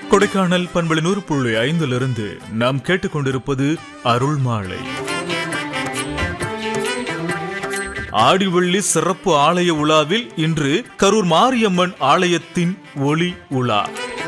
கொடைக்கானல் பண்பலை நூறு புள்ளி ஐந்திலிருந்து நாம் கேட்டுக்கொண்டிருப்பது அருள் மாலை ஆடிவள்ளி சிறப்பு ஆலய உலாவில் இன்று கரூர் மாரியம்மன் ஆலயத்தின் ஒளி உலா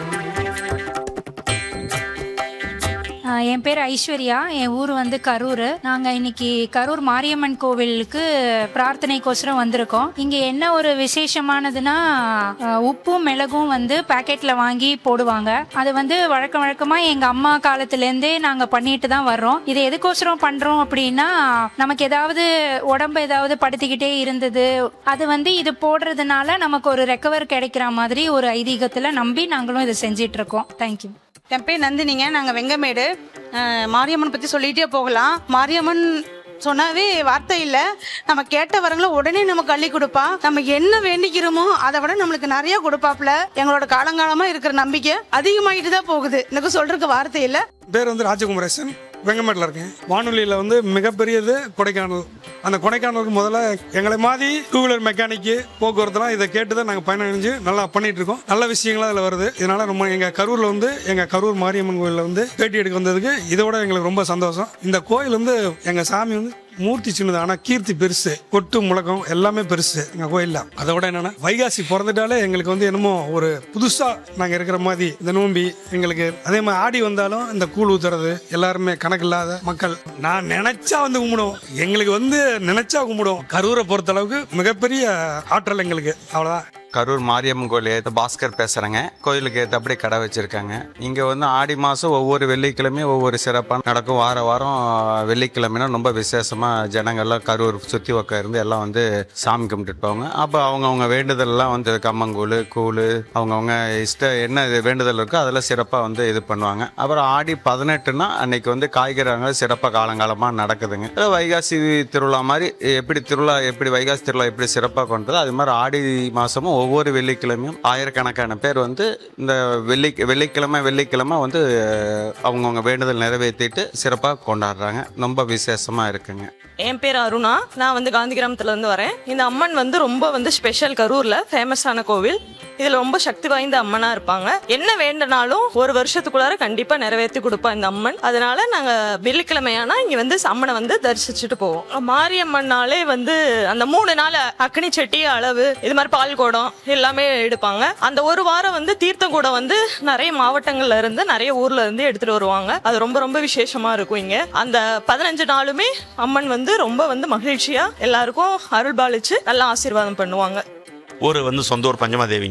ஆஹ் என் பேர் ஐஸ்வர்யா என் ஊர் வந்து கரூர் நாங்கள் இன்னைக்கு கரூர் மாரியம்மன் கோவிலுக்கு பிரார்த்தனைக்கோசரம் வந்திருக்கோம் இங்கே என்ன ஒரு விசேஷமானதுன்னா ஆஹ் உப்பும் மிளகும் வந்து பாக்கெட்டில் வாங்கி போடுவாங்க அது வந்து வழக்கம் வழக்கமாக எங்கள் அம்மா காலத்துலேருந்தே நாங்கள் பண்ணிட்டு தான் வர்றோம் இதை எதுக்கோசரம் பண்ணுறோம் அப்படின்னா நமக்கு ஏதாவது உடம்பு ஏதாவது படுத்திக்கிட்டே இருந்தது அது வந்து இது போடுறதுனால நமக்கு ஒரு ரெக்கவர் கிடைக்கிற மாதிரி ஒரு ஐதீகத்தில் நம்பி நாங்களும் இதை செஞ்சிட்டு இருக்கோம் தேங்க்யூ என் பேர் நந்தினிங்க நாங்கள் வெங்கமேடு அஹ், மாரியம்மன் பற்றி சொல்லிகிட்டே போகலாம் மாரியம்மன் சொன்னாவே வார்த்தை இல்லை நம்ம கேட்ட வரங்களை உடனே நமக்கு அள்ளி கொடுப்பா நம்ம என்ன வேண்டிக்கிறோமோ அதை விட நம்மளுக்கு நிறைய கொடுப்பாப்புல எங்களோட காலங்காலமாக இருக்கிற நம்பிக்கை அதிகமாகிட்டு தான் போகுது எனக்கு சொல்றதுக்கு வார்த்தை இல்லை பேர் வந்து ராஜகுமரேசன் வெங்கமேட்டில் இருக்கேன் வானொலியில் வந்து மிகப்பெரியது கொடைக்கானல் அந்த கொடைக்கானலுக்கு முதல்ல எங்களை மாதிரி டூ வீலர் மெக்கானிக்கு போக்குவரத்துலாம் இதை கேட்டு தான் நாங்கள் பயனடைஞ்சு நல்லா பண்ணிட்டு இருக்கோம் நல்ல விஷயங்களாக அதில் வருது இதனால ரொம்ப எங்கள் கரூரில் வந்து எங்கள் கரூர் மாரியம்மன் கோயிலில் வந்து பேட்டி எடுக்க வந்ததுக்கு இதை விட எங்களுக்கு ரொம்ப சந்தோஷம் இந்த கோயில் வந்து எங்கள் சாமி வந்து மூர்த்தி சின்னது ஆனால் கீர்த்தி பெருசு கொட்டு முழக்கம் எல்லாமே பெருசு எங்கள் கோயிலில் அதை விட என்னன்னா வைகாசி பிறந்துட்டாலே எங்களுக்கு வந்து என்னமோ ஒரு புதுசாக நாங்கள் இருக்கிற மாதிரி இந்த நோம்பி எங்களுக்கு அதே மாதிரி ஆடி வந்தாலும் இந்த கூழ் ஊத்துறது எல்லாருமே கணக்கில்லாத மக்கள் நான் நினைச்சா வந்து கும்பிடுவோம் எங்களுக்கு வந்து நினைச்சா கும்பிடுவோம் கரூரை பொறுத்த அளவுக்கு மிகப்பெரிய ஆற்றல் எங்களுக்கு அவ்வளோதான் கரூர் மாரியம்மன் கோயில் ஏற்ற பாஸ்கர் பேசுகிறேங்க கோயிலுக்கு ஏற்றபடி கடை வச்சுருக்காங்க இங்கே வந்து ஆடி மாதம் ஒவ்வொரு வெள்ளிக்கிழமையும் ஒவ்வொரு சிறப்பாக நடக்கும் வார வாரம் வெள்ளிக்கிழமைனா ரொம்ப விசேஷமாக ஜனங்கள்லாம் கரூர் சுற்றி பக்கம் இருந்து எல்லாம் வந்து சாமி கும்பிட்டுட்டு போவாங்க அப்போ அவங்கவுங்க வேண்டுதல்லாம் வந்து கம்மங்கூழ் கூழ் அவங்கவுங்க இஷ்ட என்ன இது வேண்டுதல் இருக்கோ அதெல்லாம் சிறப்பாக வந்து இது பண்ணுவாங்க அப்புறம் ஆடி பதினெட்டுனா அன்னைக்கு வந்து காய்கறிங்க சிறப்பாக காலங்காலமாக நடக்குதுங்க அது வைகாசி திருவிழா மாதிரி எப்படி திருவிழா எப்படி வைகாசி திருவிழா எப்படி சிறப்பாக கொண்டது அது மாதிரி ஆடி மாதமும் ஒவ்வொரு வெள்ளிக்கிழமையும் ஆயிரக்கணக்கான பேர் வந்து இந்த வெள்ளி வெள்ளிக்கிழமை வெள்ளிக்கிழமை வந்து அஹ், அவங்கவங்க வேண்டுதல் நிறைவேற்றிட்டு சிறப்பாக கொண்டாடுறாங்க ரொம்ப விசேஷமாக இருக்குங்க என் பேர் அருணா நான் வந்து காந்தி கிராமத்துல இருந்து வரேன் இந்த அம்மன் வந்து ரொம்ப வந்து ஸ்பெஷல் கரூர்ல ஃபேமஸான கோவில் இதுல ரொம்ப சக்தி வாய்ந்த அம்மனா இருப்பாங்க என்ன வேண்டுனாலும் ஒரு வருஷத்துக்குள்ளார கண்டிப்பா நிறைவேற்றி கொடுப்பா இந்த அம்மன் அதனால நாங்க வெள்ளிக்கிழமையானா இங்க வந்து அம்மனை வந்து தரிசிச்சுட்டு போவோம் மாரியம்மன்னாலே வந்து அந்த மூணு நாள் அக்னி செட்டி அளவு இது மாதிரி பால் குடம் எல்லாமே எடுப்பாங்க அந்த ஒரு வாரம் வந்து தீர்த்தம் கூட வந்து நிறைய மாவட்டங்கள்ல இருந்து நிறைய ஊர்ல இருந்து எடுத்துட்டு வருவாங்க அது ரொம்ப ரொம்ப விசேஷமா இருக்கும் இங்க அந்த பதினஞ்சு நாளுமே அம்மன் வந்து ரொம்ப வந்து மகிழ்ச்சியா எல்லாருக்கும் அருள் பாலிச்சு நல்லா ஆசீர்வாதம் பண்ணுவாங்க ஊர் வந்து சொந்த ஊர் பஞ்சமாதேவி